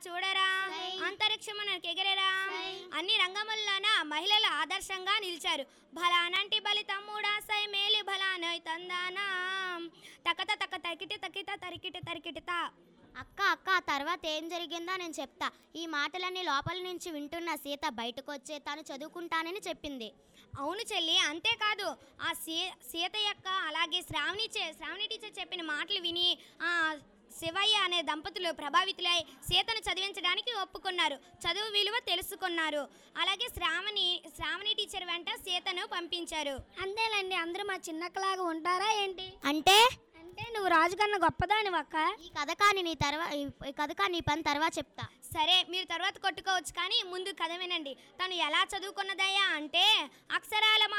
చూడరా అంతరిక్షమునకు ఎగిరేరా అన్ని రంగముల్లోన మహిళలు ఆదర్శంగా నిలిచారు భలానంటి బలి తమ్ముడా సై మేలి భలానై తందానా తకత తక తరికిటి తకిట తరికిటి తరికిటిత అక్క అక్క ఆ తర్వాత ఏం జరిగిందో నేను చెప్తా ఈ మాటలన్నీ లోపల నుంచి వింటున్న సీత బయటకు వచ్చే తాను చదువుకుంటానని చెప్పింది అవును చెల్లి అంతేకాదు ఆ సీ సీత యొక్క అలాగే శ్రావణి చే శ్రావణి టీచర్ చెప్పిన మాటలు విని ఆ శివయ్య అనే దంపతులు ప్రభావితులై సీతను చదివించడానికి ఒప్పుకున్నారు చదువు విలువ తెలుసుకున్నారు అలాగే శ్రావణి శ్రావణి టీచర్ వెంట సీతను పంపించారు అంతేలేండి అందరూ మా చిన్నక్కలాగా ఉంటారా ఏంటి అంటే అంటే నువ్వు రాజుకన్నా గొప్పదాని అక్క ఈ కథ కానీ నీ తర్వాత ఈ కథ కానీ నీ పని తర్వాత చెప్తా సరే మీరు తర్వాత కొట్టుకోవచ్చు కానీ ముందు కథ వినండి తను ఎలా చదువుకున్నదయ్యా అంటే అక్షరాల